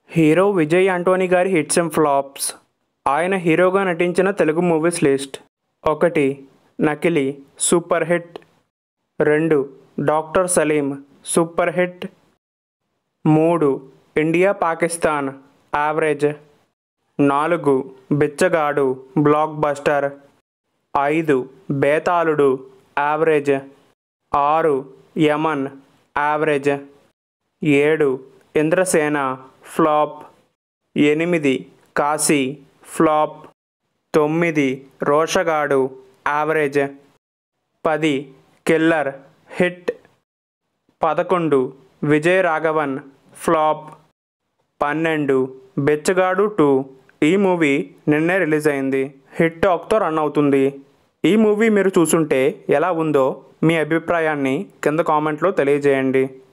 hero Vijay Antony గారి hits and flops ఆయన హీరోగా నటించిన తెలుగు మూవీస్ లిస్ట్ ఒకటి నకిలీ సూపర్ హిట్ రెండు డాక్టర్ సలీం సూపర్ హిట్ మూడు ఇండియా పాకిస్తాన్ యావరేజ్ నాలుగు బిచ్చగాడు బ్లాక్ బస్టర్ ఐదు బేతాళుడు యావరేజ్ ఆరు యమన్ యావరేజ్ ఏడు ఇంద్రసేన ఫ్లాప్ ఎనిమిది కాశీ ఫ్లాప్ తొమ్మిది రోషగాడు యావరేజ్ పది కిల్లర్ హిట్ పదకొండు విజయ్ రాఘవన్ ఫ్లాప్ పన్నెండు బెచ్చగాడు టూ ఈ మూవీ నిన్నే రిలీజ్ అయింది హిట్ టాక్తో రన్ అవుతుంది ఈ మూవీ మీరు చూసుంటే ఎలా ఉందో మీ అభిప్రాయాన్ని కింద కామెంట్లో తెలియజేయండి